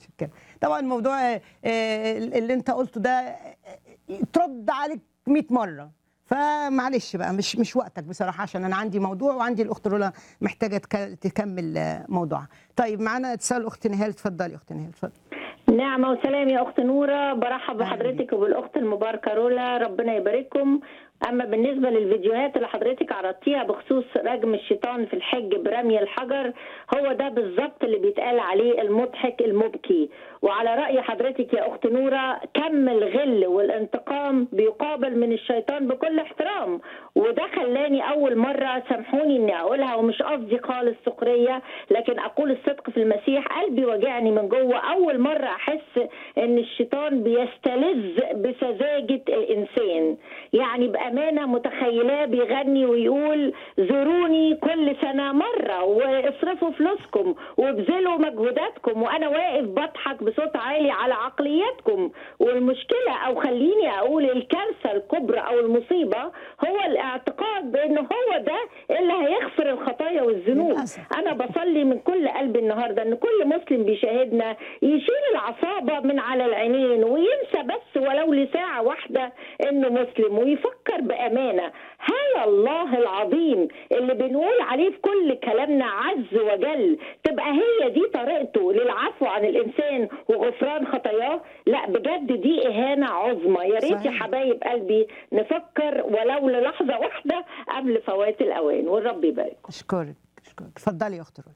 متشكرة. طبعا موضوع آه، اللي انت قلته ده آه، ترد عليك 100 مره فمعلش بقى مش مش وقتك بصراحه عشان انا عندي موضوع وعندي الاخت رولا محتاجه تك- تكمل آه، موضوعها طيب معانا اتصال اخت نهال اتفضلي اخت نهال اتفضلي نعمة وسلام يا أخت نورة برحب أهلا بحضرتك وبالأخت المباركة رولا ربنا يبارككم أما بالنسبة للفيديوهات اللي حضرتك عرضتيها بخصوص رجم الشيطان في الحج برمي الحجر هو ده بالظبط اللي بيتقال عليه المضحك المبكي وعلى رأي حضرتك يا أخت نورة كم الغل والانتقام بيقابل من الشيطان بكل احترام وده خلاني أول مرة سامحوني إني أقولها ومش قصدي خالص سخرية لكن أقول الصدق في المسيح قلبي وجعني من جوه أول مرة أحس إن الشيطان بيستلذ بسذاجة الإنسان يعني بأمانة متخيلاه بيغني ويقول زوروني كل سنة مرة واصرفوا فلوسكم وابذلوا مجهوداتكم وأنا واقف بضحك بصوت عالي على عقلياتكم والمشكلة أو خليني أقول الكارثة الكبرى أو المصيبة هو الاعتقاد بأن هو ده اللي هيغفر الخطايا والذنوب للأسف. انا بصلي من كل قلبي النهارده ان كل مسلم بيشاهدنا يشيل العصابه من على العينين وينسى بس ولو لساعه واحده انه مسلم ويفكر بامانه هل الله العظيم اللي بنقول عليه في كل كلامنا عز وجل تبقى هي دي طريقته للعفو عن الانسان وغفران خطاياه لا بجد دي اهانه عظمى يا ريت يا صحيح. حبايب قلبي نفكر ولو للحظه واحده قبل فوات الاوان والرب يبارك اشكرك اشكرك اتفضلي يا اخت رولا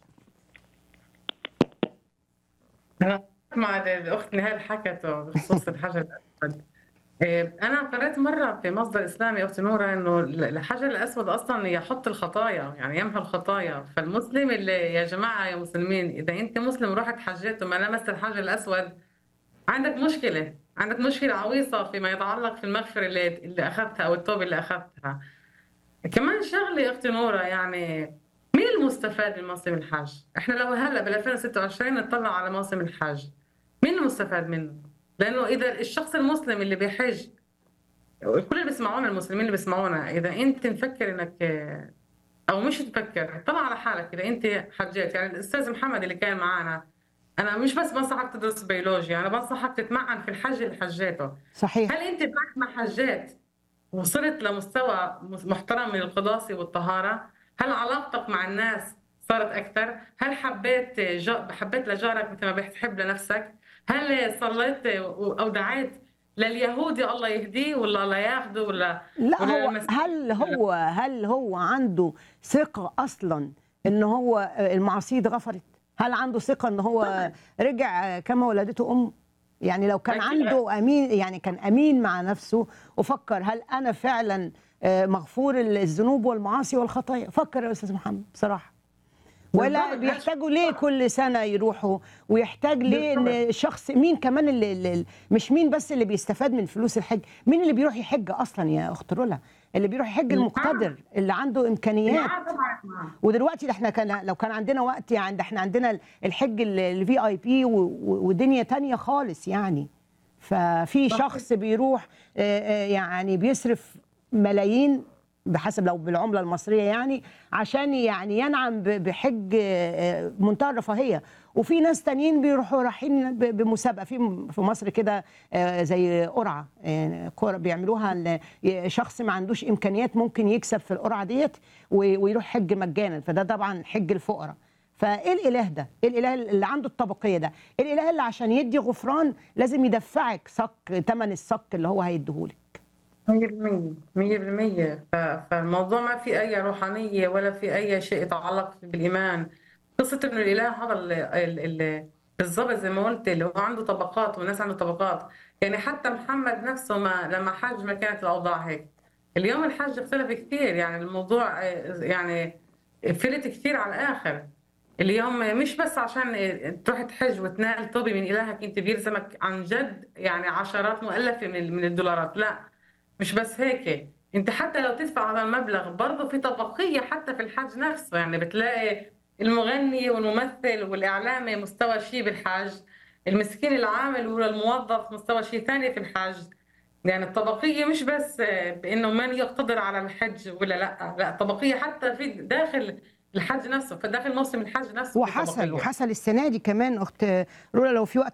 أنا مع الأخت نهال حكته بخصوص الحجر الأسود إيه، أنا قرأت مرة في مصدر إسلامي أخت نورة إنه الحجر الأسود أصلا يحط الخطايا يعني يمحو الخطايا فالمسلم اللي يا جماعة يا مسلمين إذا أنت مسلم رحت حجيت وما لمست الحجر الأسود عندك مشكلة عندك مشكلة عويصة فيما يتعلق في المغفرة اللي, اللي أخذتها أو التوبة اللي أخذتها كمان شغلة يا أختي نورة يعني مين المستفاد من موسم الحج؟ احنا لو هلا بال 2026 نطلع على موسم الحج مين المستفاد منه؟ لانه اذا الشخص المسلم اللي بيحج كل اللي بيسمعونا المسلمين اللي بيسمعونا اذا انت مفكر انك او مش تفكر طلع على حالك اذا انت حجيت يعني الاستاذ محمد اللي كان معنا انا مش بس بنصحك تدرس بيولوجيا انا بنصحك تتمعن في الحج اللي حجيته صحيح هل انت بعد ما حجيت وصلت لمستوى محترم من القداسه والطهاره؟ هل علاقتك مع الناس صارت اكثر؟ هل حبيت جا... حبيت لجارك مثل ما بتحب لنفسك؟ هل صليت او دعيت لليهودي الله يهديه ولا الله ياخده ولا لا ولا هو المس- هل هو هل هو عنده ثقة أصلا إن هو المعاصي دي غفرت؟ هل عنده ثقة إن هو رجع كما ولدته أم؟ يعني لو كان أكيد. عنده أمين يعني كان أمين مع نفسه وفكر هل أنا فعلا آه، مغفور الذنوب والمعاصي والخطايا؟ فكر يا أستاذ محمد بصراحة ولا بالضبط. بيحتاجوا ليه كل سنة يروحوا ويحتاج ليه ان بالضبط. شخص مين كمان اللي, اللي مش مين بس اللي بيستفاد من فلوس الحج مين اللي بيروح يحج اصلا يا اخت رولا اللي بيروح يحج المقتدر اللي عنده امكانيات نعم طبعا نعم. ودلوقتي ده احنا كان لو كان عندنا وقت يعني ده احنا عندنا الحج الفي اي بي ودنيا تانية خالص يعني ففي شخص بيروح آه، آه، يعني بيصرف ملايين بحسب لو بالعمله المصريه يعني عشان يعني ينعم ب- بحج آه، منتهى الرفاهيه وفي ناس تانيين بيروحوا رايحين ب- بمسابقه في في مصر كده آه، زي قرعه آه، قرعة بيعملوها ل- شخص ما عندوش امكانيات ممكن يكسب في القرعه ديت و- ويروح حج مجانا فده طبعا حج الفقراء فايه الاله ده؟ ايه الاله اللي عنده الطبقيه ده؟ ايه الاله اللي عشان يدي غفران لازم يدفعك صك ثمن الصك اللي هو هيديهولك 100% 100% ف- فالموضوع ما في اي روحانيه ولا في اي شيء يتعلق بالايمان قصه انه الاله هذا ال- ال- ال- بالضبط زي ما قلت اللي هو عنده طبقات والناس عنده طبقات يعني حتى محمد نفسه ما لما حج ما كانت الاوضاع هيك اليوم الحج اختلف كثير يعني الموضوع آه، يعني فلت كثير على الاخر اليوم مش بس عشان تروح تحج وتنال توبه من الهك انت بيلزمك عن جد يعني عشرات مؤلفه من من الدولارات لا مش بس هيك انت حتى لو تدفع هذا المبلغ برضه في طبقيه حتى في الحج نفسه يعني بتلاقي المغني والممثل والاعلامي مستوى شيء بالحج المسكين العامل ولا الموظف مستوى شيء ثاني في الحج يعني الطبقيه مش بس بانه من يقتدر على الحج ولا لا لا طبقيه حتى في داخل الحج نفسه فداخل موسم الحج نفسه في وحصل طبقية. وحصل السنه دي كمان اخت رولا لو في وقت